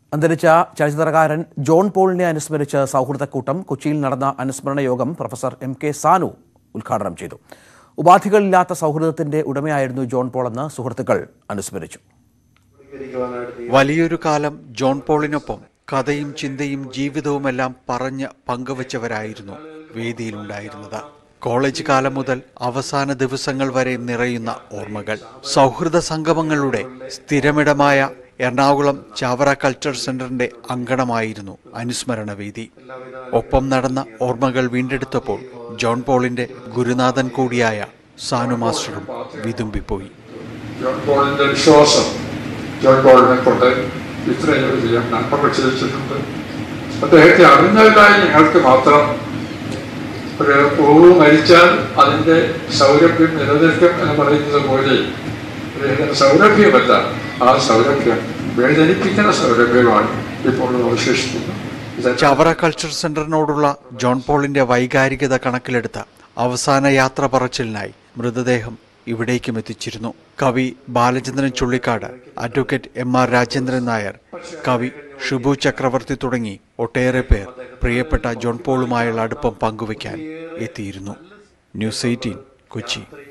അന്തരിച്ച ചലച്ചിത്രകാരൻ ജോൺ പോളിനെ അനുസ്മരിച്ച് സൗഹൃദക്കൂട്ടം കൊച്ചിയിൽ നടന്ന അനുസ്മരണ യോഗം പ്രൊഫസർ എം കെ സാനു ഉദ്ഘാടനം ചെയ്തു ഉപാധികളില്ലാത്ത സൗഹൃദത്തിന്റെ ഉടമയായിരുന്നു ജോൺ പോൾ എന്ന് സുഹൃത്തുക്കൾ അനുസ്മരിച്ചു വലിയൊരു കാലം ജോൺ പോളിനൊപ്പം കഥയും ചിന്തയും ജീവിതവുമെല്ലാം പറഞ്ഞ് പങ്കുവച്ചവരായിരുന്നു വേദിയിലുണ്ടായിരുന്നത് കോളേജ് കാലം മുതൽ അവസാന ദിവസങ്ങൾ വരെ നിറയുന്ന ഓർമ്മകൾ സൗഹൃദ സംഗമങ്ങളുടെ സ്ഥിരമിടമായ എറണാകുളം ചാവറ കൾച്ചർ സെന്ററിന്റെ അങ്കണമായിരുന്നു അനുസ്മരണ വേദി ഒപ്പം നടന്ന ഓർമ്മകൾ വീണ്ടെടുത്തപ്പോൾ ജോൺ പോളിന്റെ ഗുരുനാഥൻ കൂടിയായ സാനു മാസ്റ്ററും വിതുമ്പിപ്പോയി ജോൺ പോളിന്റെ വിശ്വാസം ജോൺ പോളിനെ കൊണ്ട് ഇത്രയും ചെയ്യാൻ നന്മകൾ ചെയ്യിച്ചിട്ടുണ്ട് അദ്ദേഹത്തെ അറിഞ്ഞവരായി ഞങ്ങൾക്ക് മാത്രം ഒരു പൂവ് മരിച്ചാൽ അതിന്റെ സൗരഭ്യം നിലനിൽക്കും എന്ന് പറയുന്നത് പോലെ ഒരു സൗരഭ്യമല്ല ആ സൗരഭ്യം വേദനിപ്പിക്കുന്ന സൗരഭ്യമാണ് ഇപ്പോൾ അവശേഷിക്കുന്നത് ഇത് ചവറ കൾച്ചർ സെന്ററിനോടുള്ള ജോൺ പോളിന്റെ വൈകാരികത കണക്കിലെടുത്ത അവസാന യാത്ര പറച്ചിലിനായി മൃതദേഹം ഇവിടേക്കും എത്തിച്ചിരുന്നു കവി Balachandran Chullikkad advocate M R Rajendran Nair കവി ഷിബു ചക്രവർത്തി തുടങ്ങി ഒട്ടേറെ പേർ പ്രിയപ്പെട്ട ജോൺ പോളുമായുള്ള അടുപ്പം പങ്കുവയ്ക്കാൻ എത്തിയിരുന്നു ന്യൂസ് എയ്റ്റീൻ കൊച്ചി